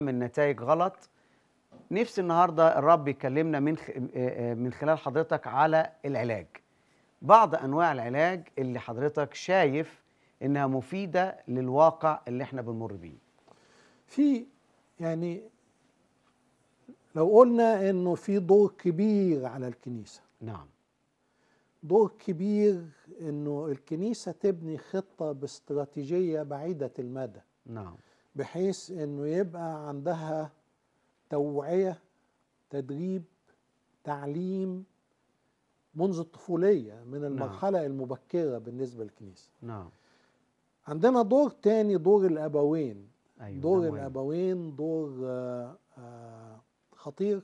من نتائج غلط نفسي النهارده الرب يكلمنا من خ... من خلال حضرتك على العلاج بعض انواع العلاج اللي حضرتك شايف انها مفيده للواقع اللي احنا بنمر بيه في يعني لو قلنا انه في دور كبير على الكنيسه نعم دور كبير انه الكنيسه تبني خطه باستراتيجيه بعيده المدى نعم بحيث انه يبقى عندها توعيه تدريب تعليم منذ الطفوليه من المرحله المبكره بالنسبه للكنيسه نعم عندنا دور تاني دور الابوين ايوه ده دور مهم. الابوين دور آه، آه، خطير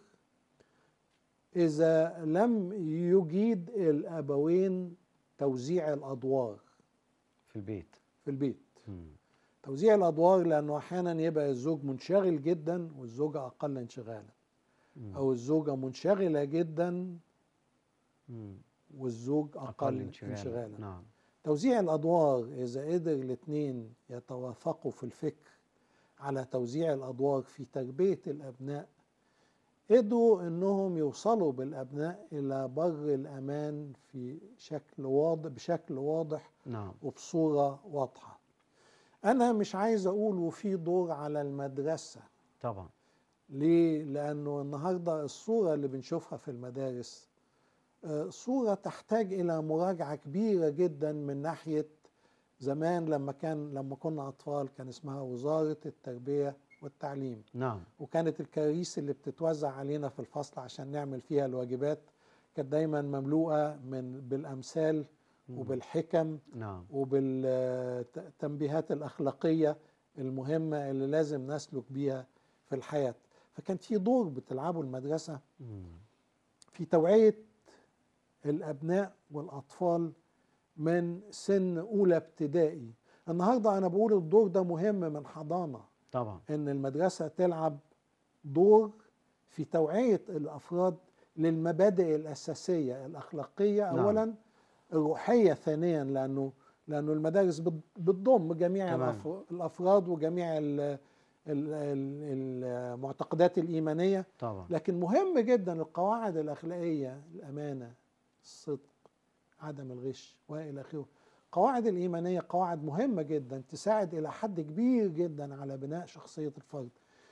اذا لم يجيد الابوين توزيع الادوار في البيت في البيت مم. توزيع الادوار لانه احيانا يبقى الزوج منشغل جدا والزوجه اقل انشغالا مم. او الزوجه منشغله جدا مم. والزوج اقل انشغالا نعم توزيع الادوار اذا قدر الاثنين يتوافقوا في الفكر على توزيع الادوار في تربيه الابناء قدروا انهم يوصلوا بالابناء الى بر الامان في شكل واضح بشكل واضح نعم وبصوره واضحه انا مش عايز اقول وفي دور على المدرسه طبعا ليه لانه النهارده الصوره اللي بنشوفها في المدارس آه، صوره تحتاج الى مراجعه كبيره جدا من ناحيه زمان لما كان لما كنا اطفال كان اسمها وزاره التربيه والتعليم نعم وكانت الكراريس اللي بتتوزع علينا في الفصل عشان نعمل فيها الواجبات كانت دايما مملوءه من بالامثال مم. وبالحكم نعم وبالتنبيهات الأخلاقية المهمة اللي لازم نسلك بيها في الحياة فكان في دور بتلعبه المدرسة مم. في توعية الأبناء والأطفال من سن أولى ابتدائي النهاردة أنا بقول الدور ده مهم من حضانة طبعا ان المدرسه تلعب دور في توعيه الافراد للمبادئ الاساسيه الاخلاقيه نعم. اولا الروحيه ثانيا لانه لانه المدارس بت- بتضم جميع تمام. الأف- الافراد وجميع ال- ال- ال- المعتقدات الايمانيه طبعا لكن مهم جدا القواعد الاخلاقيه الامانه الصدق عدم الغش والى اخره القواعد الايمانيه قواعد مهمه جدا تساعد الى حد كبير جدا على بناء شخصيه الفرد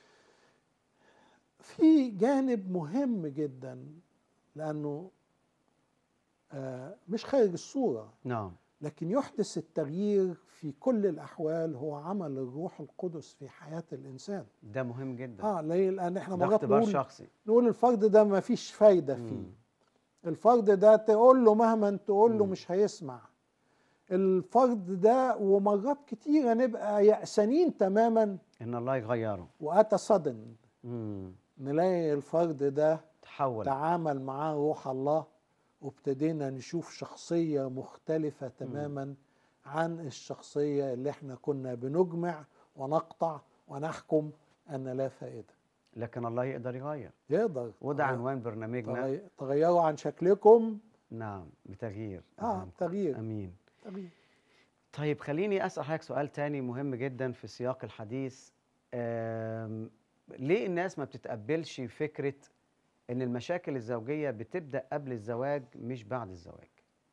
في جانب مهم جدا لانه آه، مش خارج الصوره نعم لكن يحدث التغيير في كل الاحوال هو عمل الروح القدس في حياه الانسان ده مهم جدا اه ليه لان احنا ده مرات اختبار نقول شخصي نقول الفرد ده ما فيش فايدة فيه مم. الفرد ده تقول له مهما تقول له مم. مش هيسمع الفرد ده ومرات كتيرة نبقى يأسانين تماما ان الله يغيره وأتى صدن مم. نلاقي الفرد ده تحول تعامل معاه روح الله وابتدينا نشوف شخصية مختلفة تماما عن الشخصية اللي احنا كنا بنجمع ونقطع ونحكم أن لا فائدة لكن الله يقدر يغير يقدر وده عنوان برنامجنا تغي- تغيروا عن شكلكم نعم بتغيير اه أذهانكم. تغيير امين تغيير طيب خليني اسال حضرتك سؤال تاني مهم جدا في سياق الحديث آم، ليه الناس ما بتتقبلش فكره ان المشاكل الزوجيه بتبدا قبل الزواج مش بعد الزواج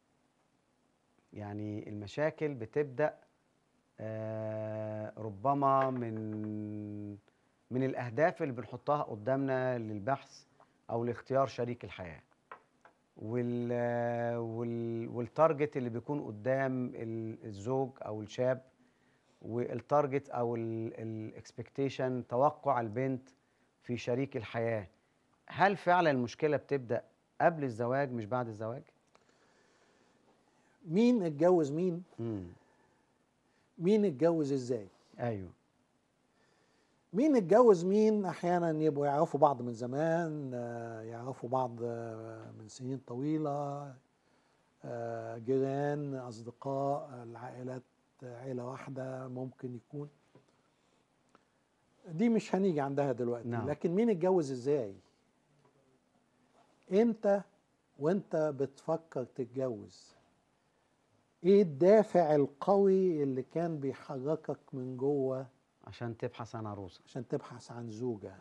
يعني المشاكل بتبدا آه، ربما من من الاهداف اللي بنحطها قدامنا للبحث او لاختيار شريك الحياه وال وال والتارجت اللي بيكون قدام ال- الزوج او الشاب والتارجت او الاكسبكتيشن توقع البنت في شريك الحياه هل فعلا المشكله بتبدا قبل الزواج مش بعد الزواج مين اتجوز مين امم مين اتجوز ازاي ايوه مين اتجوز مين احيانا يبقوا يعرفوا بعض من زمان آه، يعرفوا بعض آه، من سنين طويله آه، جيران اصدقاء العائلات عيله واحده ممكن يكون دي مش هنيجي عندها دلوقتي نعم. لكن مين اتجوز ازاي امتى وانت بتفكر تتجوز ايه الدافع القوي اللي كان بيحركك من جوه عشان تبحث عن عروسة عشان تبحث عن زوجة